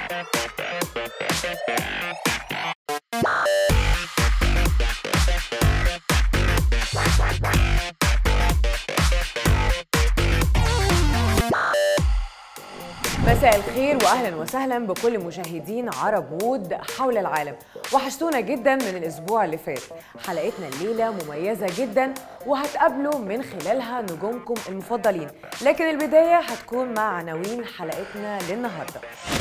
مساء الخير واهلا وسهلا بكل مشاهدين عرب وود حول العالم وحشتونا جدا من الاسبوع اللي فات حلقتنا الليله مميزه جدا وهتقابلوا من خلالها نجومكم المفضلين لكن البدايه هتكون مع عناوين حلقتنا للنهارده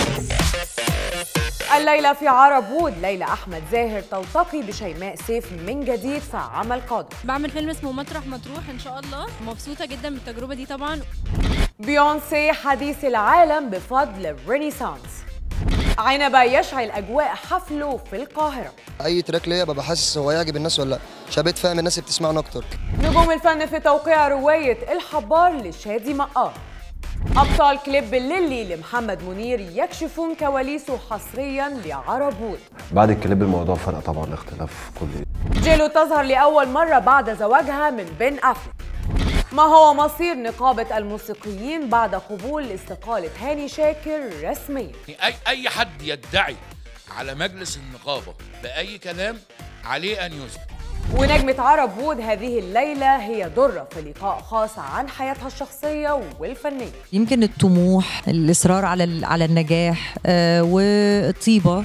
الليله في عرب وود ليلى احمد زاهر تلتقي بشيماء سيف من جديد في عمل قادم بعمل فيلم اسمه مطرح مطروح ان شاء الله مبسوطه جدا بالتجربه دي طبعا بيونسي حديث العالم بفضل رينيسانس عنبة يشعل أجواء حفله في القاهرة اي تراك ليا ببقى حاسس هو يعجب الناس ولا لا عشان بقيت فاهم الناس اللي بتسمعنا اكتر نجوم الفن في توقيع رواية الحبار لشادي مقار أبطال كليب الليلي لمحمد منير يكشفون كواليسه حصريا لعرب وود بعد الكليب الموضوع فرق طبعا اختلاف كلي جيلو تظهر لأول مرة بعد زواجها من بن أفلك ما هو مصير نقابة الموسيقيين بعد قبول استقالة هاني شاكر رسميا اي اي حد يدعي على مجلس النقابه باي كلام عليه ان يثبت ونجمة عرب وود هذه الليلة هي درة في لقاء خاص عن حياتها الشخصية والفنية يمكن الطموح الاصرار على ال- على النجاح آه، والطيبه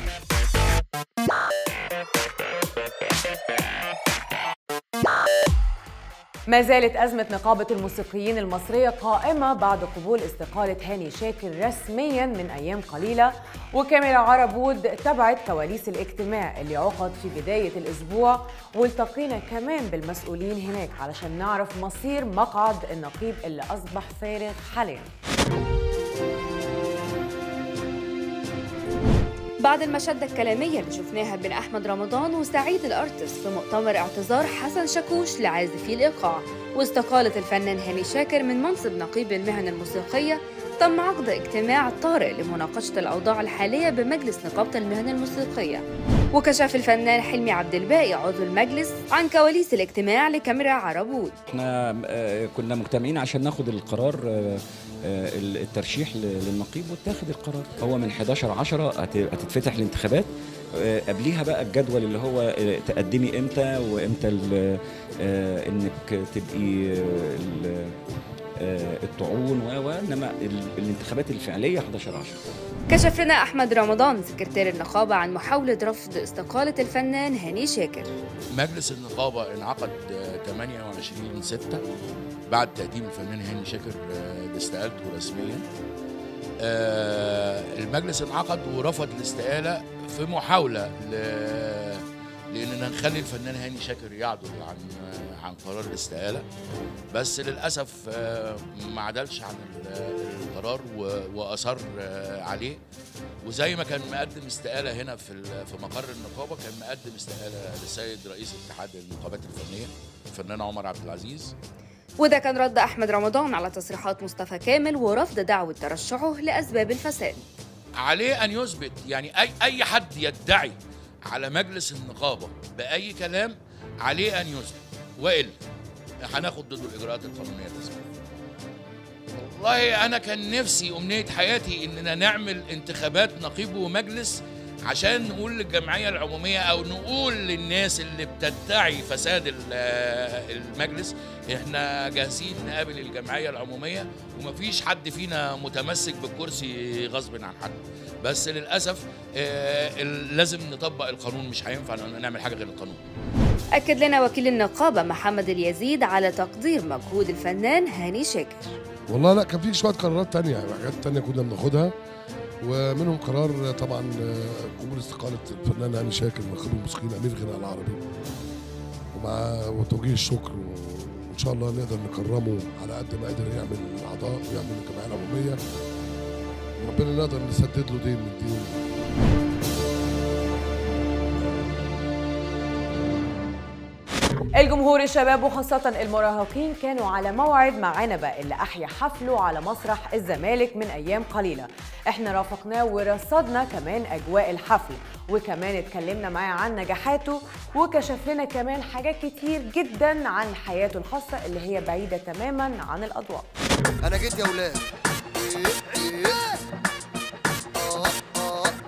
ما زالت أزمة نقابة الموسيقيين المصرية قائمة بعد قبول استقالة هاني شاكر رسميا من أيام قليلة وكاميرا عرب وود تبعت كواليس الاجتماع اللي عقد في بداية الأسبوع والتقينا كمان بالمسؤولين هناك علشان نعرف مصير مقعد النقيب اللي أصبح فارغ حاليا بعد المشادة الكلامية اللي شفناها بين أحمد رمضان وسعيد الأرتس في مؤتمر اعتذار حسن شاكوش لعازفي الإيقاع واستقالة الفنان هاني شاكر من منصب نقيب المهن الموسيقية تم عقد اجتماع طارئ لمناقشة الأوضاع الحالية بمجلس نقابة المهن الموسيقية وكشف الفنان حلمي عبد الباقي عضو المجلس عن كواليس الاجتماع لكاميرا عربود احنا آه، كنا مجتمعين عشان ناخد القرار آه، آه، الترشيح ل- للنقيب واتاخد القرار هو من 11 10 هت- هتتفتح الانتخابات آه، قبليها بقى الجدول اللي هو آه، تقدمي امتى وامتى ال- آه، انك تبقي آه، ال- آه، الطعون و و انما ال- الانتخابات الفعليه 11 10 كشف لنا أحمد رمضان سكرتير النقابة عن محاولة رفض استقالة الفنان هاني شاكر مجلس النقابه انعقد آه، 28 6 بعد تقديم الفنان هاني شاكر آه، لاستقالته رسميا آه، المجلس انعقد ورفض الاستقاله في محاوله ل... لاننا نخلي الفنان هاني شاكر يعدل عن آه، عن قرار الاستقاله بس للاسف آه، ما عدلش عن ال- القرار و- واصر آه، عليه وزي ما كان مقدم استقاله هنا في ال- في مقر النقابه كان مقدم استقاله للسيد رئيس اتحاد النقابات الفنيه الفنان عمر عبد العزيز وده كان رد أحمد رمضان على تصريحات مصطفى كامل ورفض دعوة ترشحه لأسباب الفساد عليه ان يثبت يعني اي اي حد يدعي على مجلس النقابه باي كلام عليه ان يثبت والا هناخد ضده الاجراءات القانونيه تثبت والله انا كان نفسي امنيه حياتي اننا نعمل انتخابات نقيب ومجلس عشان نقول للجمعيه العموميه او نقول للناس اللي بتدعي فساد ال- المجلس احنا جاهزين نقابل الجمعيه العموميه ومفيش حد فينا متمسك بالكرسي غصب عن حد بس للاسف آه، ال- لازم نطبق القانون مش هينفع نعمل حاجه غير القانون أكد لنا وكيل النقابة محمد اليزيد على تقدير مجهود الفنان هاني شاكر والله لا كان في شويه قرارات تانية يعني حاجات تانية كنا بناخدها ومنهم قرار طبعا آه، قبول استقاله الفنان هاني شاكر من خبير الموسيقيين امير غناء العربي ومع وتوجيه الشكر وان شاء الله نقدر نكرمه على قد ما قدر يعمل الاعضاء ويعمل الجمعيه العموميه وربنا نقدر نسدد له دين من دين الجمهور الشباب وخاصة المراهقين كانوا على موعد مع عنبة اللي أحيا حفله على مسرح الزمالك من أيام قليلة احنا رافقناه ورصدنا كمان أجواء الحفل وكمان اتكلمنا معاه عن نجاحاته وكشف لنا كمان حاجات كتير جدا عن حياته الخاصة اللي هي بعيدة تماما عن الأضواء انا جيت يا ولاد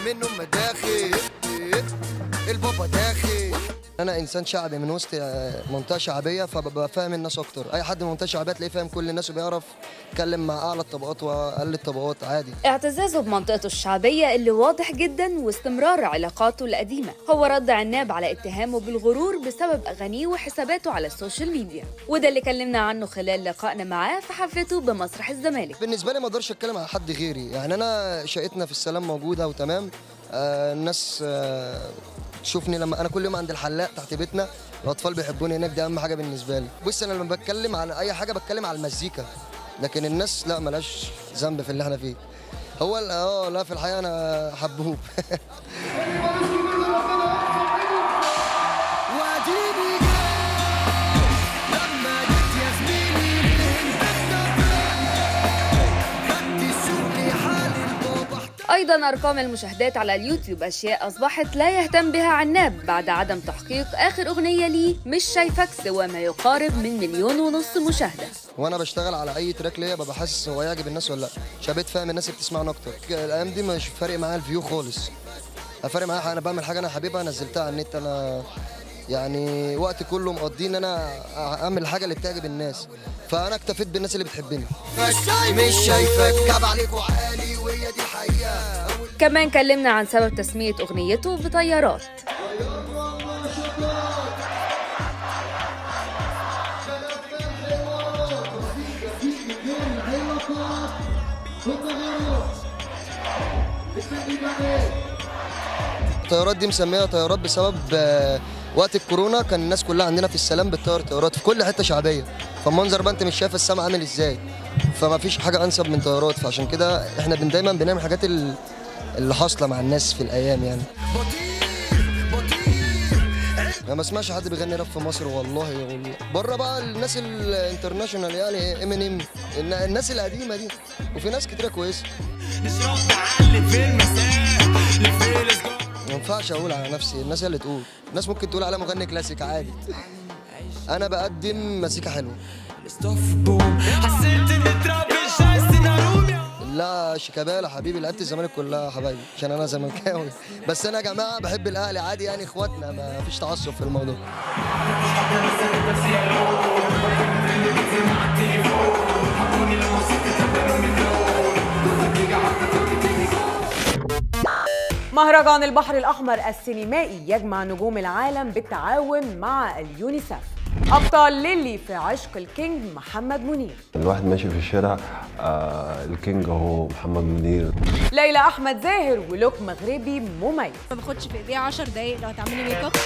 منهم مداخل البابا داخل انا انسان شعبي من وسط منطقه شعبيه فببقى فاهم الناس اكتر اي حد من منطقه شعبيه تلاقيه فاهم كل الناس وبيعرف يتكلم مع اعلى الطبقات واقل الطبقات عادي اعتزازه بمنطقته الشعبية اللي واضح جدا واستمرار علاقاته القديمة هو رد عناب على اتهامه بالغرور بسبب أغانيه وحساباته على السوشيال ميديا وده اللي كلمنا عنه خلال لقائنا معاه في حفلته بمسرح الزمالك بالنسبه لي ما اقدرش اتكلم على حد غيري يعني انا شقتنا في السلام موجوده وتمام آه الناس آه تشوفني لما انا كل يوم عند الحلاق تحت بيتنا الاطفال بيحبوني هناك ده اهم حاجه بالنسبه لي بص انا لما بتكلم عن اي حاجه بتكلم على المزيكا لكن الناس لا ملاش ذنب في اللي احنا فيه هو ال- اه لا في الحقيقه انا حبوب أيضا أرقام المشاهدات على اليوتيوب أشياء أصبحت لا يهتم بها عناب بعد عدم تحقيق آخر أغنية ليه مش شايفك سوى ما يقارب من مليون ونص مشاهدة وانا بشتغل على اي تراك ليا ببقى حاسس هو يعجب الناس ولا لا عشان بقيت فاهم الناس اللي بتسمعني اكتر الايام دي مش فارق معايا الفيو خالص أنا فارق معايا انا بعمل حاجه انا حبيبها نزلتها على النت انا يعني وقت كله مقضيه ان انا اعمل الحاجه اللي بتعجب الناس فانا اكتفيت بالناس اللي بتحبني مش شايفك كاب عليك وعالي وهي دي الحقيقه كمان كلمنا عن سبب تسمية أغنيته بطيارات الطيارات دي مسميها طيارات بسبب آه، وقت الكورونا كان الناس كلها عندنا في السلام بتطير طيارات في كل حته شعبيه فالمنظر بقى انت مش شايف السما عامل ازاي فما فيش حاجه انسب من طيارات فعشان كده احنا بن دايما بنعمل الحاجات ال- اللي حاصله مع الناس في الايام يعني انا ما اسمعش حد بيغني راب في مصر والله والله بره بقى الناس الانترناشونال يعني ام ان ام الناس القديمه دي وفي ناس كتيره كويسه ما ينفعش اقول على نفسي الناس هي اللي تقول الناس ممكن تقول على مغني كلاسيك عادي انا بقدم مزيكا حلوه لا شيكابالا حبيبي لعبت الزمالك كلها حبايبي عشان انا زملكاوي بس انا يا جماعه بحب الاهلي عادي يعني اخواتنا ما فيش تعصب في الموضوع مهرجان البحر الأحمر السينمائي يجمع نجوم العالم بالتعاون مع اليونيسف أبطال ليلي في عشق الكينج محمد منير الواحد ماشي في الشارع آه الكينج اهو محمد منير ليلى أحمد زاهر ولوك مغربي مميز ما باخدش في ايديها 10 دقايق لو هتعملي ميك اب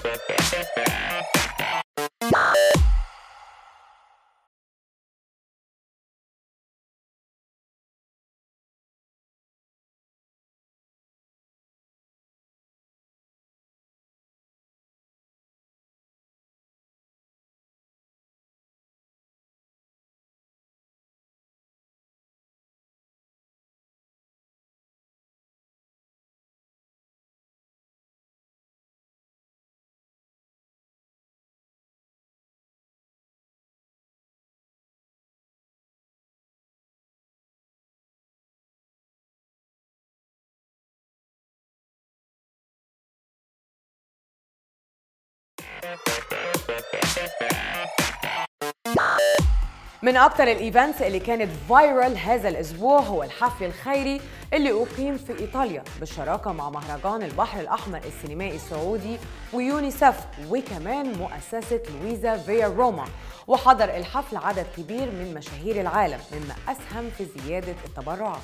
من أكتر الإيفنتس اللي كانت فايرال هذا الأسبوع هو الحفل الخيري اللي أقيم في إيطاليا بالشراكة مع مهرجان البحر الأحمر السينمائي السعودي ويونيسف وكمان مؤسسة لويزا فيا روما وحضر الحفل عدد كبير من مشاهير العالم مما أسهم في زيادة التبرعات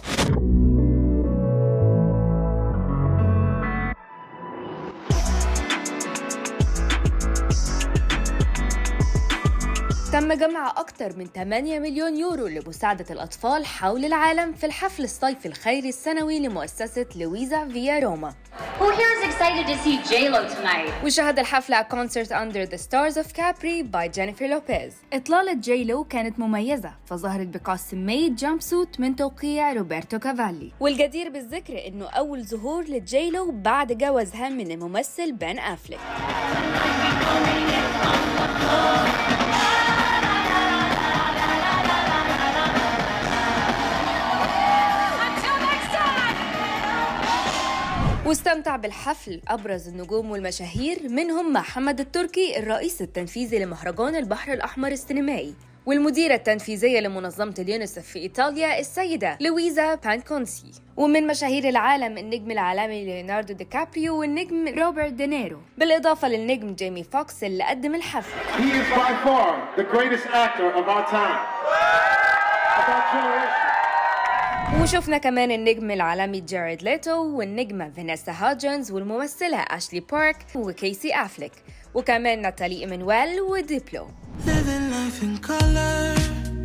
تم جمع أكثر من 8 مليون يورو لمساعدة الأطفال حول العالم في الحفل الصيفي الخيري السنوي لمؤسسة لويزا فيا روما Who here is excited to see J-Lo tonight? وشهد الحفل على Concert Under the Stars of Capri by Jennifer Lopez إطلالة جي لو كانت مميزة فظهرت بقاسم ميد جامب سوت من توقيع روبرتو كافالي والجدير بالذكر إنه أول ظهور لجي لو بعد جوازها من الممثل بان أفليك واستمتع بالحفل أبرز النجوم والمشاهير منهم محمد التركي الرئيس التنفيذي لمهرجان البحر الأحمر السينمائي والمديرة التنفيذية لمنظمة اليونيسف في إيطاليا السيدة لويزا بانكونسي ومن مشاهير العالم النجم العالمي ليوناردو دي كابريو والنجم روبرت دينيرو بالإضافة للنجم جيمي فوكس اللي قدم الحفل He is by far the greatest actor of our time. Of our generation. وشفنا كمان النجم العالمي جاريد ليتو والنجمة فينيسا هاجنز والممثلة أشلي بارك وكيسي أفليك وكمان ناتالي إيمانويل وديبلو Living life in color.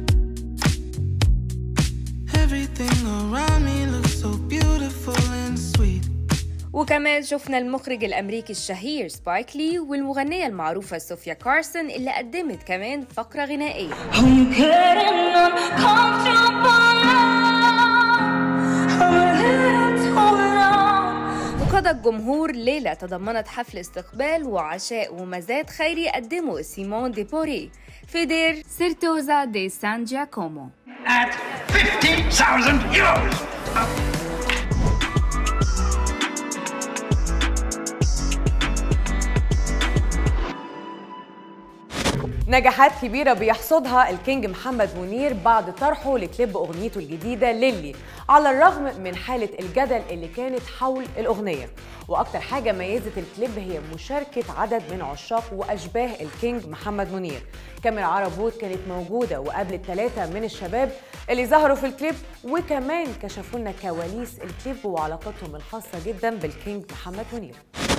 Everything around me looks so beautiful and sweet. وكمان شفنا المخرج الأمريكي الشهير سبايك لي والمغنية المعروفة صوفيا كارسون اللي قدمت كمان فقرة غنائية وقضى الجمهور ليلة تضمنت حفل استقبال وعشاء ومزاد خيري قدمه سيمون دي بوري في دير سيرتوزا دي سان جاكومو At 50,000 euros. نجاحات كبيرة بيحصدها الكينج محمد منير بعد طرحه لكليب أغنيته الجديدة ليلي على الرغم من حالة الجدل اللي كانت حول الأغنية وأكتر حاجة ميزت الكليب هي مشاركة عدد من عشاق وأشباه الكينج محمد منير كاميرا عربوت كانت موجودة وقابلت ثلاثة من الشباب اللي ظهروا في الكليب وكمان كشفوا لنا كواليس الكليب وعلاقتهم الخاصة جدا بالكينج محمد منير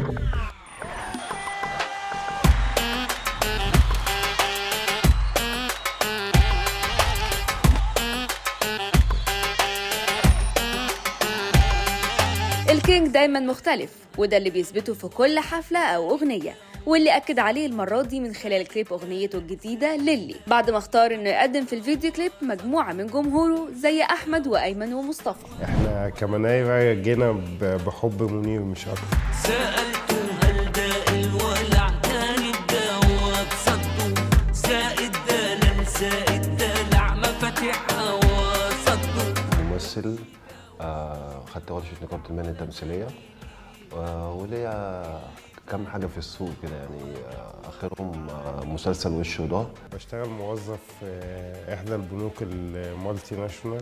الكينج دايما مختلف وده اللي بيثبته في كل حفلة أو أغنية واللي أكد عليه المرة دي من خلال كليب أغنيته الجديدة ليلي بعد ما اختار إنه يقدم في الفيديو كليب مجموعة من جمهوره زي أحمد وأيمن ومصطفى احنا كمنايرة جينا ب- بحب منير مش اكتر سألته هل ده الولع كان الجواب صدوا زائد دلال زائد دلع مفاتيحها وصدوا ممثل آه، خدت ورشة نقابة المهن التمثيلية آه، وليا كم حاجة في السوق كده يعني آه، آخرهم آه، مسلسل وش وضهر بشتغل موظف في احدى البنوك المالتي ناشونال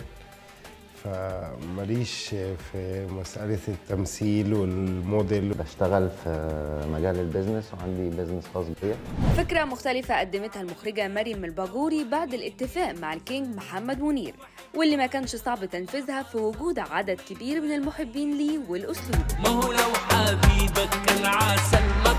فماليش في مسألة التمثيل والموديل بشتغل في مجال البيزنس وعندي بيزنس خاص بيا فكرة مختلفة قدمتها المخرجة مريم الباجوري بعد الاتفاق مع الكينج محمد منير واللي ما كانش صعب تنفيذها في وجود عدد كبير من المحبين ليه والأسلوب ما هو لو حبيبك كان عسل ما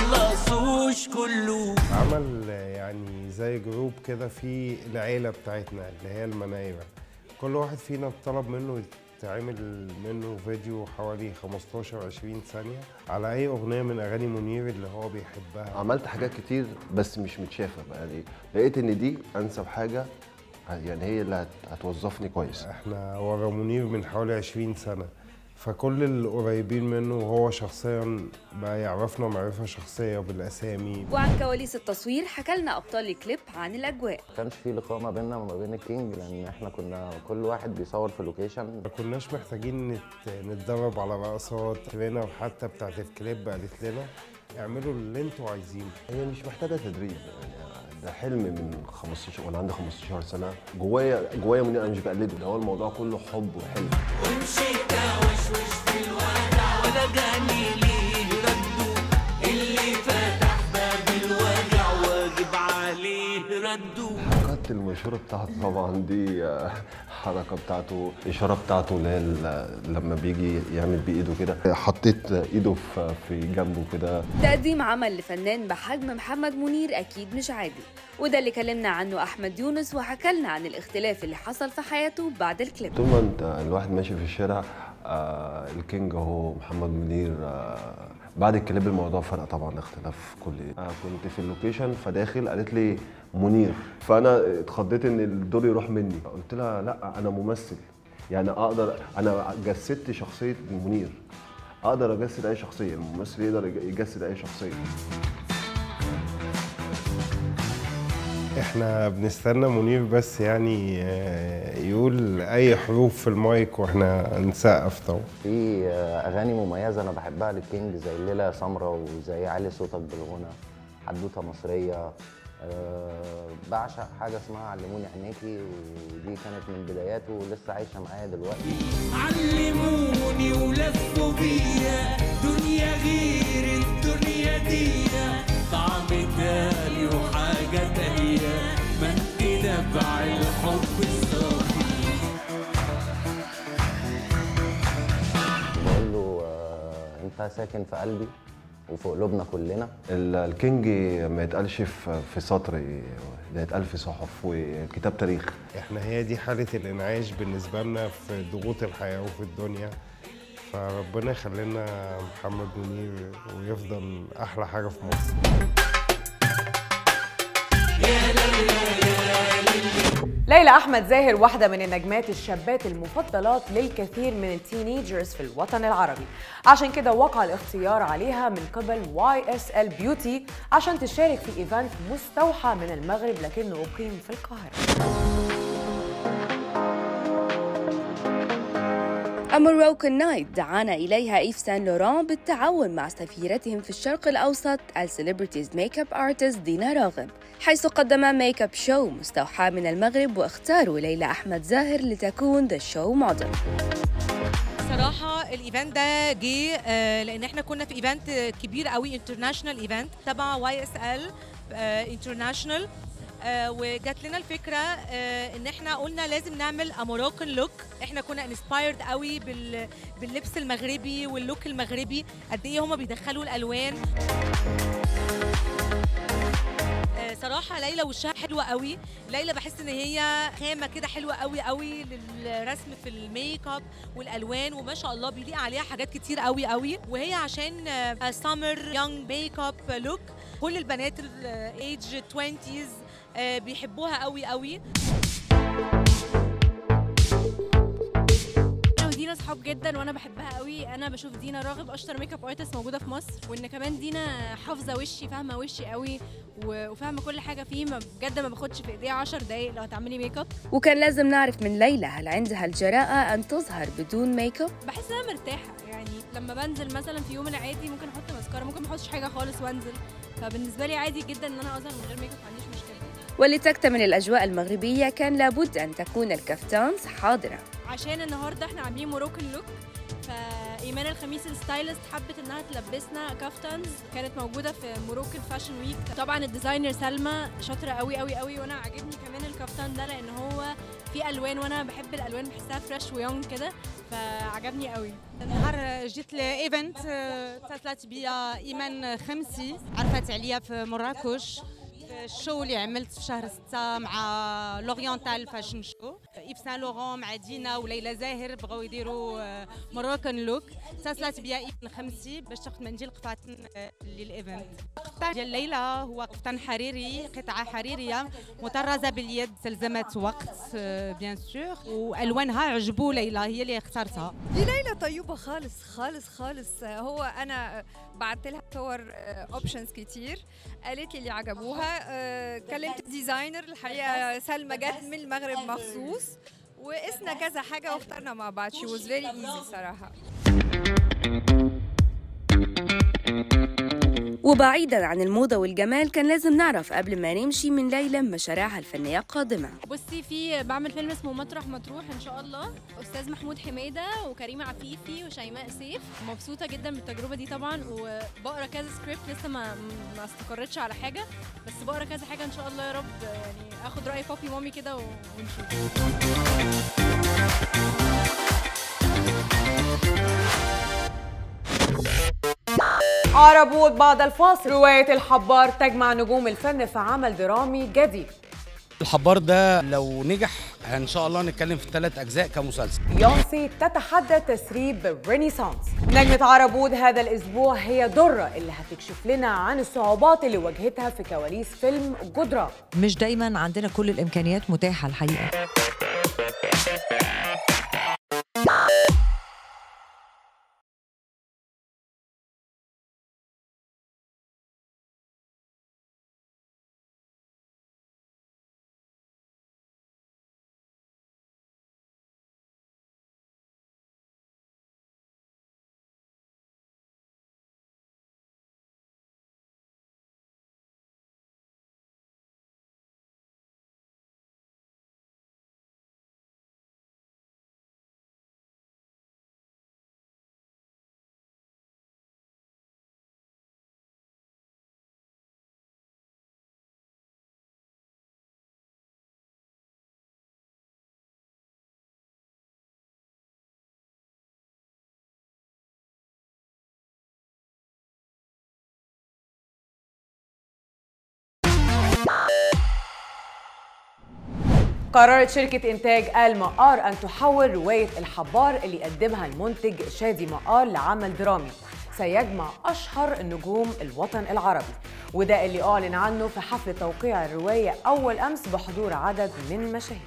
تخلصوش كله عمل يعني زي جروب كده في العيلة بتاعتنا اللي هي المنايرة كل واحد فينا طلب منه يتعمل منه فيديو حوالي 15 20 ثانية على أي أغنية من أغاني منير اللي هو بيحبها عملت حاجات كتير بس مش متشافة بقى يعني لقيت إن دي أنسب حاجة يعني هي اللي هت- هتوظفني كويس احنا ورا منير من حوالي 20 سنة فكل القريبين منه وهو شخصيا بقى يعرفنا معرفة شخصية بالأسامي وعن كواليس التصوير حكى لنا أبطال الكليب عن الأجواء ما كانش في لقاء ما بيننا وما بين الكينج لان احنا كنا كل واحد بيصور في لوكيشن ما كناش محتاجين نت... نتدرب على رقصات ترينر حتى بتاعت الكليب قالت لنا اعملوا اللي انتوا عايزينه هي مش محتاجة تدريب يعني ده حلم من 15 وانا عندي 15 سنة جوايا جوايا منير انا مش بقلده ده هو الموضوع كله حب وحلم ومشيت اوشوش في الودع ولا جاني ليه ردوا اللي فتح باب الوجع واجب عليه ردوا الحركات المشهورة بتاعته طبعا دي آه، حركة بتاعته الإشارة بتاعته اللي هي ال- لما بيجي يعمل بإيده كده حطيت إيده في في جنبه كده تقديم عمل لفنان بحجم محمد منير أكيد مش عادي وده اللي كلمنا عنه أحمد يونس وحكى لنا عن الاختلاف اللي حصل في حياته بعد الكليب طول ما انت الواحد ماشي في الشارع آه الكينج اهو محمد منير آه بعد الكليب الموضوع فرق طبعا اختلاف كلي آه كنت في اللوكيشن فداخل قالت لي منير فانا اتخضيت ان الدور يروح مني قلت لها لا انا ممثل يعني اقدر انا جسدت شخصيه منير اقدر اجسد اي شخصيه الممثل يقدر يجسد اي شخصيه احنا بنستنى منير بس يعني آه، يقول اي حروف في المايك واحنا نسقف طبعا في آه، اغاني مميزه انا بحبها للكينج زي الليله يا سمره وزي علي صوتك بالغنى حدوته مصريه أه بعشق حاجه اسمها علموني عينيكي ودي كانت من بداياته ولسه عايشه معايا دلوقتي علموني ولفوا بيا دنيا غير الدنيا دي طعم تاني وحاجة تانية ما انت نبع الحب الصافي بقول له آه انت ساكن في قلبي وفي قلوبنا كلنا ال- الكينج ما يتقالش في في سطر ده يتقال في صحف وكتاب تاريخ احنا هي دي حالة الانعاش بالنسبة لنا في ضغوط الحياة وفي الدنيا فربنا يخلينا محمد منير ويفضل احلى حاجة في مصر ليلى احمد زاهر واحده من النجمات الشابات المفضلات للكثير من التينيجرز في الوطن العربي عشان كده وقع الاختيار عليها من قبل واي اس ال بيوتي عشان تشارك في ايفنت مستوحى من المغرب لكنه اقيم في القاهره أمروكن نايت دعانا إليها إيف سان لوران بالتعاون مع سفيرتهم في الشرق الأوسط السليبرتيز ميك اب ارتست دينا راغب حيث قدم ميك اب شو مستوحى من المغرب واختاروا ليلى أحمد زاهر لتكون ذا شو موديل صراحة الايفنت ده جه آه، لان احنا كنا في ايفنت كبير قوي انترناشونال ايفنت تبع واي اس ال انترناشونال وجات لنا الفكره آه، ان احنا قلنا لازم نعمل اموراكن لوك احنا كنا انسبايرد قوي بال- باللبس المغربي واللوك المغربي قد ايه هما بيدخلوا الالوان آه، صراحة ليلى وشها حلوة قوي ليلى بحس ان هي خامة كده حلوة قوي قوي للرسم في الميك اب والالوان وما شاء الله بيليق عليها حاجات كتير قوي قوي وهي عشان سامر يونج ميك اب لوك كل البنات الايج 20s آه، بيحبوها قوي قوي انا ودينا صحاب جدا وانا بحبها قوي انا بشوف دينا راغب اشطر ميك اب ارتست موجوده في مصر وان كمان دينا حافظه وشي فاهمه وشي قوي و- وفاهمه كل حاجه فيه ما بجد ما باخدش في ايديها 10 دقايق لو هتعملي ميك اب وكان لازم نعرف من ليلى هل عندها الجراءة أن تظهر بدون ميك اب بحس ان انا مرتاحه يعني لما بنزل مثلا في يوم العادي ممكن احط ماسكارا ممكن ما احطش حاجه خالص وانزل فبالنسبه لي عادي جدا ان انا اظهر من غير ميك اب ما عنديش مشكله ولتكتمل الأجواء المغربية كان لابد أن تكون الكفتانز حاضرة عشان النهارده احنا عاملين موروكن لوك فايمان الخميس الستايلست حبت انها تلبسنا كافتنز كانت موجوده في موروكن فاشن ويك طبعا الديزاينر سلمى شاطره قوي قوي قوي وانا عاجبني كمان الكافتان ده لان هو فيه الوان وانا بحب الالوان بحسها فريش ويونج كده فعجبني قوي نهار جيت لايفنت اتصلت بيا ايمان خمسي عرفت عليا في مراكش في الشو اللي عملت في شهر ستة مع لورينتال فاشن شو ايف سان لورون مع دينا وليلى زاهر بغاو يديروا مراكن لوك اتصلت بيا ايمان خمسي باش تاخذ منديل قطعتين آه، للايفنت القطع ديال ليلى هو قفطان حريري قطعه حريريه مطرزه باليد تلزمت وقت بيان سور والوانها عجبوا ليلى هي اللي اختارتها دي ليلى طيوبة خالص خالص خالص هو أنا بعت لها صور اوبشنز كتير قالت لي اللي عجبوها آه، كلمت الديزاينر الحقيقة سلمى جت من المغرب مخصوص وقسنا كذا حاجة واخترنا مع بعض شي واز فيري ايزي صراحة وبعيدا عن الموضة والجمال كان لازم نعرف قبل ما نمشي من ليلى مشاريعها الفنية القادمة بصي في بعمل فيلم اسمه مطرح مطروح ان شاء الله استاذ محمود حماده وكريم عفيفي وشيماء سيف مبسوطه جدا بالتجربه دي طبعا وبقرا كذا سكريبت لسه ما ما استقرتش على حاجه بس بقرا كذا حاجه ان شاء الله يا رب يعني اخد راي بابي مامي كده و- ونشوف عربود بعد الفاصل رواية الحبار تجمع نجوم الفن في عمل درامي جديد الحبار ده لو نجح ان شاء الله نتكلم في ثلاث اجزاء كمسلسل بيونسي تتحدى تسريب رينيسانس نجمة عربود هذا الأسبوع هي درة اللي هتكشف لنا عن الصعوبات اللي واجهتها في كواليس فيلم جدران مش دايما عندنا كل الامكانيات متاحه الحقيقه قررت شركة إنتاج آل مقار أن تحول رواية الحبار اللي قدمها المنتج شادي مقار لعمل درامي سيجمع أشهر نجوم الوطن العربي وده اللي أعلن عنه في حفل توقيع الرواية أول أمس بحضور عدد من المشاهير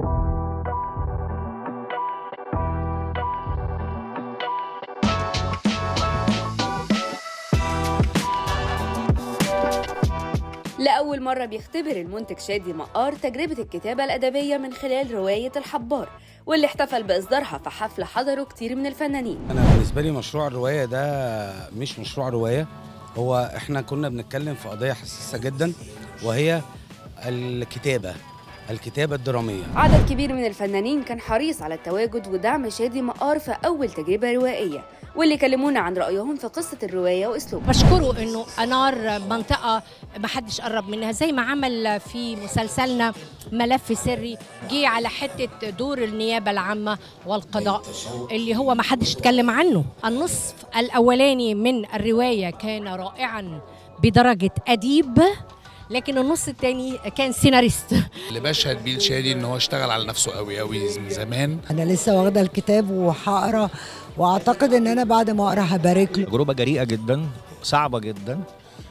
لأول مرة بيختبر المنتج شادي مقار تجربة الكتابة الأدبية من خلال رواية الحبار واللي احتفل بإصدارها في حفل حضره كتير من الفنانين انا بالنسبه لي مشروع الروايه ده مش مشروع روايه هو احنا كنا بنتكلم في قضيه حساسه جدا وهي الكتابه الكتابه الدراميه عدد كبير من الفنانين كان حريص على التواجد ودعم شادي مقار في أول تجربة روائية واللي كلمونا عن رأيهم في قصة الرواية وأسلوبها بشكره انه انار منطقه ما حدش قرب منها زي ما عمل في مسلسلنا ملف سري جه على حته دور النيابه العامه والقضاء اللي هو ما حدش اتكلم عنه النصف الاولاني من الروايه كان رائعا بدرجه اديب لكن النص الثاني كان سيناريست اللي بشهد بيه الشادي ان هو اشتغل على نفسه قوي قوي من زمان انا لسه واخده الكتاب وهقرا واعتقد ان انا بعد ما اقرا هبارك له تجربه جريئه جدا صعبه جدا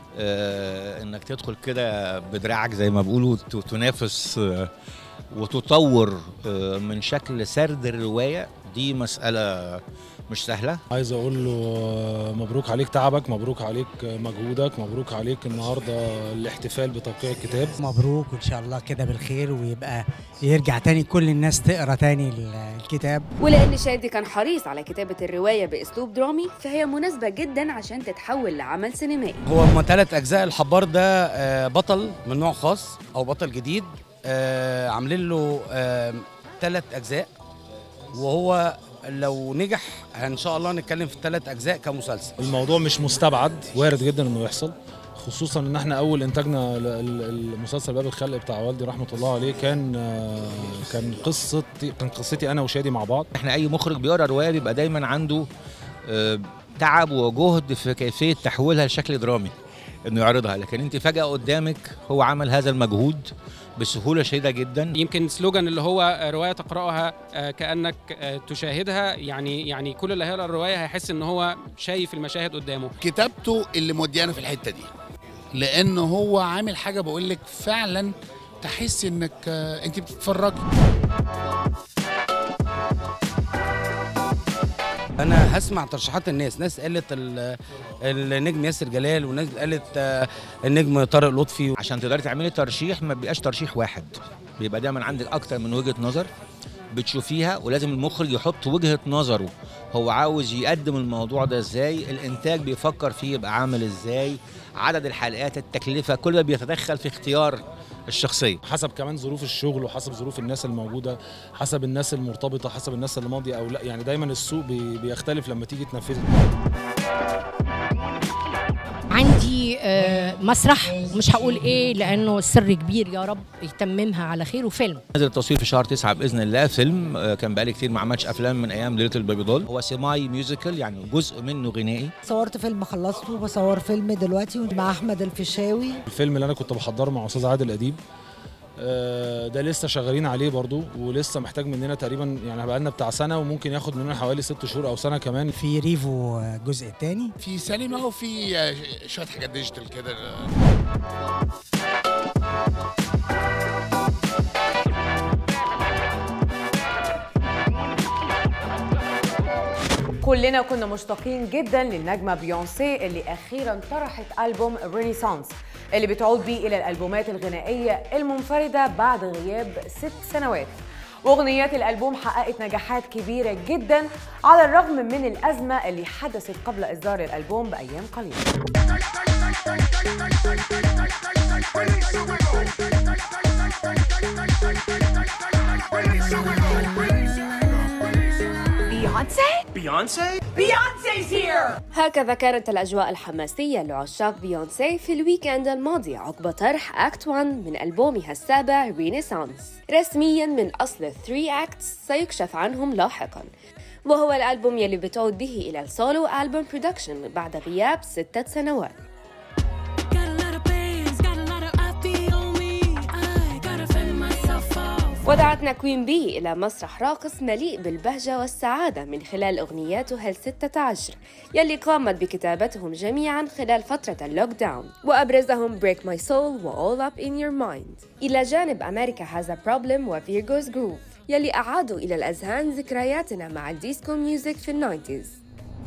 آه انك تدخل كده بدراعك زي ما بيقولوا ت- تنافس آه وتطور آه من شكل سرد الروايه دي مساله مش سهله عايز اقول له مبروك عليك تعبك مبروك عليك مجهودك مبروك عليك النهارده الاحتفال بتوقيع الكتاب مبروك وان شاء الله كده بالخير ويبقى يرجع تاني كل الناس تقرا تاني ال- الكتاب ولأن شادي كان حريص على كتابة الرواية بأسلوب درامي فهي مناسبة جدا عشان تتحول لعمل سينمائي هو هما ثلاث اجزاء الحبار ده آه، بطل من نوع خاص او بطل جديد آه، عاملين له ثلاث اجزاء وهو لو نجح ان شاء الله نتكلم في الثلاث اجزاء كمسلسل الموضوع مش مستبعد وارد جدا انه يحصل خصوصا ان احنا اول انتاجنا ل- ال- المسلسل باب الخلق بتاع والدي رحمه الله عليه كان آه، كان قصتي كان قصتي انا وشادي مع بعض احنا اي مخرج بيقرا روايه بيبقى دايما عنده آه، تعب وجهد في كيفيه تحويلها لشكل درامي انه يعرضها لكن انت فجاه قدامك هو عمل هذا المجهود بسهوله شديده جدا يمكن سلوجان اللي هو روايه تقراها آه، كانك آه، تشاهدها يعني يعني كل اللي هيقرا الروايه هيحس ان هو شايف المشاهد قدامه كتابته اللي موديانا في الحته دي لانه هو عامل حاجه بقول لك فعلا تحس انك آه، انت بتتفرجي انا هسمع ترشيحات الناس ناس قالت ال- النجم ياسر جلال وناس قالت آه، النجم طارق لطفي عشان تقدري تعملي ترشيح ما بيبقاش ترشيح واحد بيبقى دايما عندك اكتر من وجهه نظر بتشوفيها ولازم المخرج يحط وجهه نظره هو عاوز يقدم الموضوع ده ازاي الانتاج بيفكر فيه يبقى عامل ازاي عدد الحلقات التكلفه كل ده بيتدخل في اختيار الشخصيه حسب كمان ظروف الشغل وحسب ظروف الناس الموجوده حسب الناس المرتبطه حسب الناس اللي ماضيه او لا يعني دايما السوق بي- بيختلف لما تيجي تنفذي عندي آه، مسرح مش هقول ايه لانه سر كبير يا رب يتممها على خير وفيلم نزل التصوير في شهر تسعة باذن الله فيلم آه، كان بقالي كتير ما عملتش افلام من ايام ليله البيضاء هو سيماي ميوزيكال يعني جزء منه غنائي صورت فيلم خلصته بصور فيلم دلوقتي مع احمد الفيشاوي الفيلم اللي انا كنت بحضره مع استاذ عادل اديب آه، ده لسه شغالين عليه برضو ولسه محتاج مننا تقريبا يعني بقى لنا بتاع سنه وممكن ياخد مننا حوالي ست شهور او سنه كمان في ريفو الجزء الثاني في سينما وفي آه، شويه حاجات ديجيتال كده كلنا كنا مشتاقين جدا للنجمة بيونسي اللي أخيرا طرحت ألبوم رينيسانس اللي بتعود بيه إلى الألبومات الغنائية المنفردة بعد غياب ست سنوات وأغنيات الألبوم حققت نجاحات كبيرة جدا على الرغم من الأزمة اللي حدثت قبل إصدار الألبوم بأيام قليلة Beyonce? Beyonce? Beyonce's here! هكذا كانت الأجواء الحماسية لعشاق بيونسي في الويكند الماضي عقب طرح أكت 1 من ألبومها السابع رينيسانس رسميا من أصل 3 أكتس سيكشف عنهم لاحقا وهو الألبوم يلي بتعود به إلى السولو ألبوم برودكشن بعد غياب ستة سنوات ودعتنا كوين بي إلى مسرح راقص مليء بالبهجة والسعادة من خلال أغنياتها الستة عشر يلي قامت بكتابتهم جميعا خلال فترة اللوك داون وأبرزهم Break My Soul و All Up In Your Mind إلى جانب أمريكا Has A Problem و Virgo's Groove يلي أعادوا إلى الأذهان ذكرياتنا مع الديسكو ميوزك في الناينتيز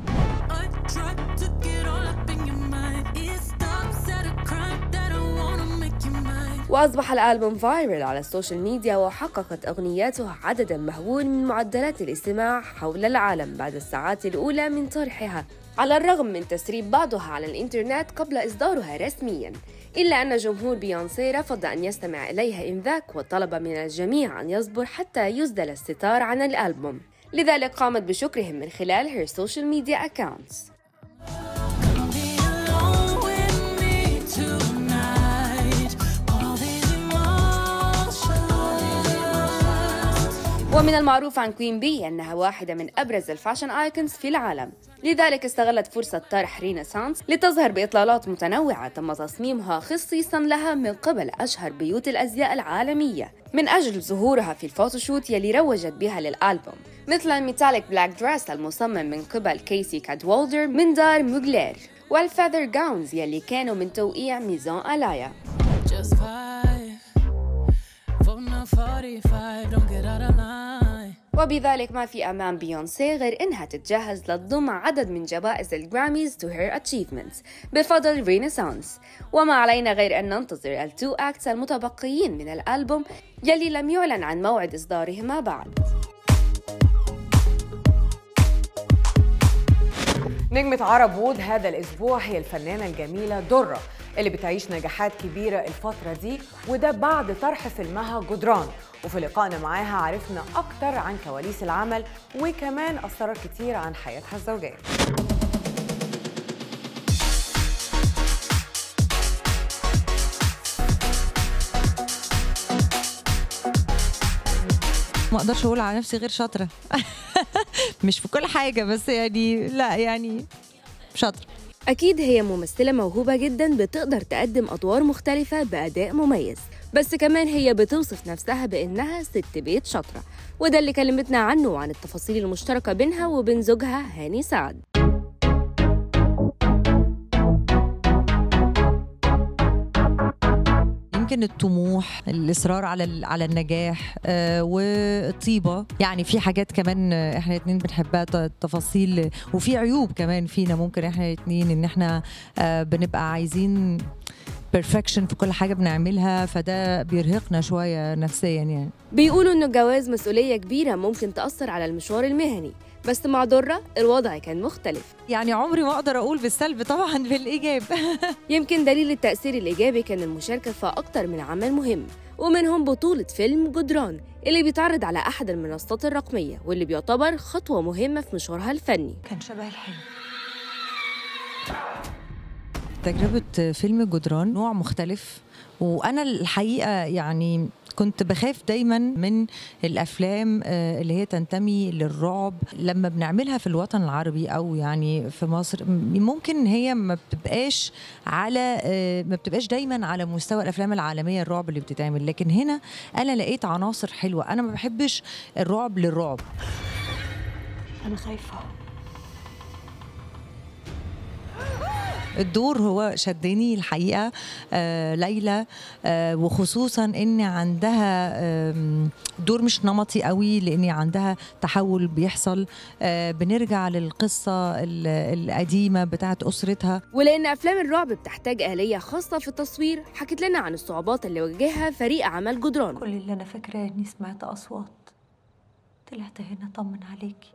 وأصبح الألبوم فايرل على السوشيال ميديا وحققت أغنياته عددا مهول من معدلات الاستماع حول العالم بعد الساعات الأولى من طرحها على الرغم من تسريب بعضها على الإنترنت قبل إصدارها رسمياً إلا أن جمهور بيونسي رفض أن يستمع إليها إنذاك وطلب من الجميع أن يصبر حتى يسدل الستار عن الألبوم لذلك قامت بشكرهم من خلال her social media accounts ومن المعروف عن كوين بي أنها واحدة من أبرز الفاشن آيكونز في العالم لذلك استغلت فرصة طرح رينيسانس لتظهر بإطلالات متنوعة تم تصميمها خصيصا لها من قبل أشهر بيوت الأزياء العالمية من أجل ظهورها في الفوتوشوت يلي روجت بها للألبوم مثل الميتاليك بلاك دريس المصمم من قبل كيسي كادوولدر من دار موغلير والفيذر جاونز يلي كانوا من توقيع ميزون ألايا Just five, phone a 45, don't get out of line. وبذلك ما في أمام بيونسي غير إنها تتجهز لتضم عدد من جوائز الجراميز to her achievements بفضل رينيسانس وما علينا غير أن ننتظر التو أكتس المتبقيين من الألبوم يلي لم يعلن عن موعد إصدارهما بعد نجمة عرب وود هذا الأسبوع هي الفنانة الجميلة درة اللي بتعيش نجاحات كبيرة الفترة دي وده بعد طرح فيلمها جدران وفي لقائنا معاها عرفنا أكتر عن كواليس العمل وكمان أسرار كتير عن حياتها الزوجية ما اقدرش اقول على نفسي غير شاطره مش في كل حاجه بس يعني لا يعني شاطره أكيد هي ممثلة موهوبة جدا بتقدر تقدم أدوار مختلفة بأداء مميز بس كمان هي بتوصف نفسها بإنها ست بيت شاطرة وده اللي كلمتنا عنه وعن التفاصيل المشتركة بينها وبين زوجها هاني سعد يمكن الطموح الاصرار على ال- على النجاح آه، والطيبه يعني في حاجات كمان آه، احنا الاثنين بنحبها ت- تفاصيل وفي عيوب كمان فينا ممكن احنا الاثنين ان احنا آه، بنبقى عايزين بيرفكشن في كل حاجه بنعملها فده بيرهقنا شويه نفسيا يعني بيقولوا إنه الجواز مسؤولية كبيرة ممكن تأثر على المشوار المهني بس مع درة الوضع كان مختلف يعني عمري ما اقدر اقول بالسلب طبعا بالايجاب يمكن دليل التأثير الإيجابي كان المشاركة في أكتر من عمل مهم ومنهم بطولة فيلم جدران اللي بيتعرض على أحد المنصات الرقمية واللي بيعتبر خطوة مهمة في مشوارها الفني كان شبه الحلم تجربة فيلم جدران نوع مختلف وأنا الحقيقة يعني كنت بخاف دايما من الافلام آه، اللي هي تنتمي للرعب لما بنعملها في الوطن العربي او يعني في مصر م- ممكن هي ما بتبقاش على آه، ما بتبقاش دايما على مستوى الافلام العالميه الرعب اللي بتتعمل لكن هنا انا لقيت عناصر حلوه انا ما بحبش الرعب للرعب أنا خايفة الدور هو شدني الحقيقه آه ليلى آه وخصوصا ان عندها آم، دور مش نمطي قوي لان عندها تحول بيحصل آه بنرجع للقصه ال- القديمه بتاعت اسرتها ولأن أفلام الرعب بتحتاج آلية خاصة في التصوير حكت لنا عن الصعوبات اللي واجهها فريق عمل جدران كل اللي أنا فاكراه إني سمعت أصوات طلعت هنا أطمن عليكي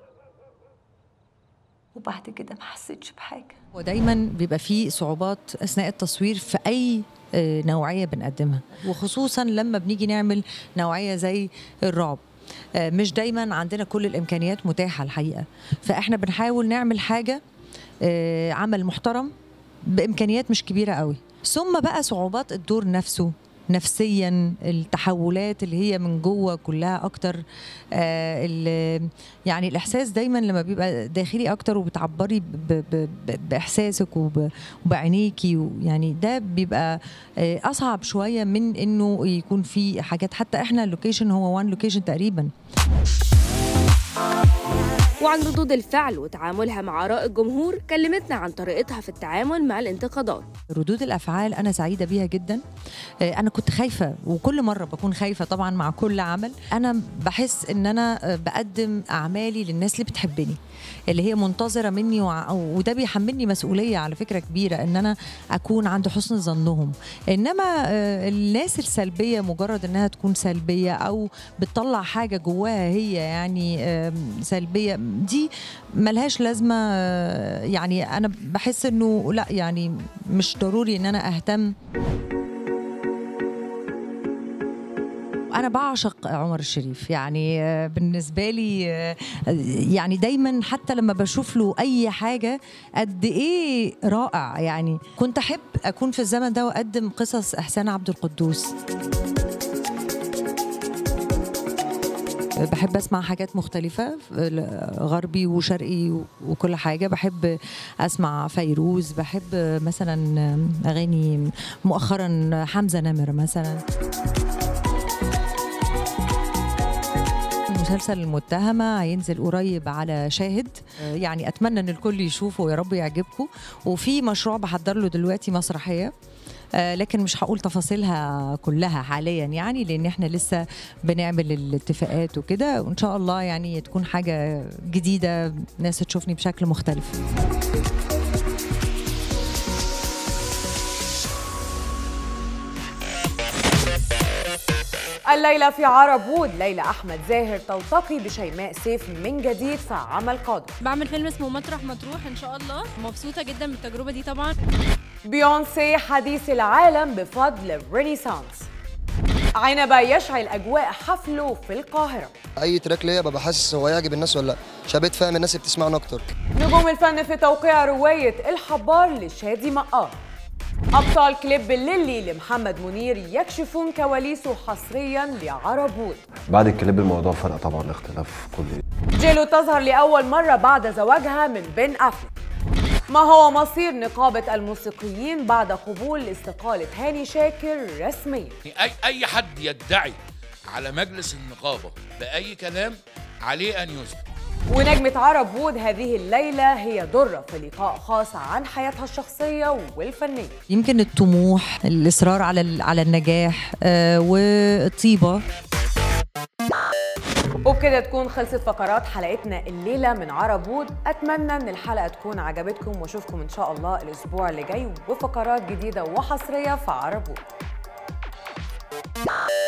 وبعد كده ما حسيتش بحاجة ودايما بيبقى فيه صعوبات اثناء التصوير في اي آه، نوعيه بنقدمها وخصوصا لما بنيجي نعمل نوعيه زي الرعب آه، مش دايما عندنا كل الامكانيات متاحه الحقيقه فاحنا بنحاول نعمل حاجه آه، عمل محترم بامكانيات مش كبيره قوي ثم بقى صعوبات الدور نفسه نفسيا التحولات اللي هي من جوه كلها اكتر آه ال- يعني الاحساس دايما لما بيبقى داخلي اكتر وبتعبري ب- ب- ب- باحساسك وب- وبعينيكي يعني ده بيبقى آه اصعب شويه من انه يكون في حاجات حتى احنا اللوكيشن هو وان لوكيشن تقريبا وعن ردود الفعل وتعاملها مع آراء الجمهور كلمتنا عن طريقتها في التعامل مع الانتقادات ردود الافعال انا سعيده بيها جدا آه، انا كنت خايفه وكل مره بكون خايفه طبعا مع كل عمل انا بحس ان انا آه، بقدم اعمالي للناس اللي بتحبني اللي هي منتظره مني وع- وده بيحملني مسؤوليه على فكره كبيره ان انا اكون عند حسن ظنهم انما آه، الناس السلبيه مجرد انها تكون سلبيه او بتطلع حاجه جواها هي يعني آم، سلبيه دي ملهاش لازمه آه، يعني انا بحس انه لا يعني مش ضروري ان انا اهتم انا بعشق عمر الشريف يعني آه، بالنسبه لي آه، يعني دايما حتى لما بشوف له اي حاجه قد ايه رائع يعني كنت احب اكون في الزمن ده واقدم قصص احسان عبد القدوس بحب اسمع حاجات مختلفة غربي وشرقي وكل حاجة بحب اسمع فيروز بحب مثلا اغاني مؤخرا حمزة نمر مثلا مسلسل المتهمة هينزل قريب على شاهد آه، يعني أتمنى أن الكل يشوفه ويا رب يعجبكم وفي مشروع بحضر له دلوقتي مسرحية آه، لكن مش هقول تفاصيلها كلها حاليا يعني لان احنا لسه بنعمل الاتفاقات وكده وان شاء الله يعني تكون حاجه جديده ناس تشوفني بشكل مختلف الليلة في عرب وود ليلى أحمد زاهر تلتقي بشيماء سيف من جديد في عمل قادم بعمل فيلم اسمه مطرح مطروح ان شاء الله مبسوطه جدا بالتجربه دي طبعا بيونسي حديث العالم بفضل رينيسانس عنبة يشعل أجواء حفله في القاهرة اي تراك ليا ببقى حاسس هو يعجب الناس ولا لا شبيت فاهم الناس اللي بتسمعنا اكتر نجوم الفن في توقيع رواية الحبار لشادي مقار أبطال كليب الليلي لمحمد منير يكشفون كواليسه حصريا لعرب وود بعد الكليب الموضوع فرق طبعا اختلاف كلي جيلو تظهر لأول مرة بعد زواجها من بن أفلك ما هو مصير نقابة الموسيقيين بعد قبول استقالة هاني شاكر رسميا اي اي حد يدعي على مجلس النقابه باي كلام عليه ان يثبت ونجمة عرب وود هذه الليلة هي درة في لقاء خاص عن حياتها الشخصية والفنية يمكن الطموح الاصرار على ال- على النجاح آه، والطيبه وبكده تكون خلصت فقرات حلقتنا الليلة من عرب وود أتمنى أن الحلقة تكون عجبتكم وأشوفكم إن شاء الله الأسبوع اللي جاي وفقرات جديدة وحصرية في عرب وود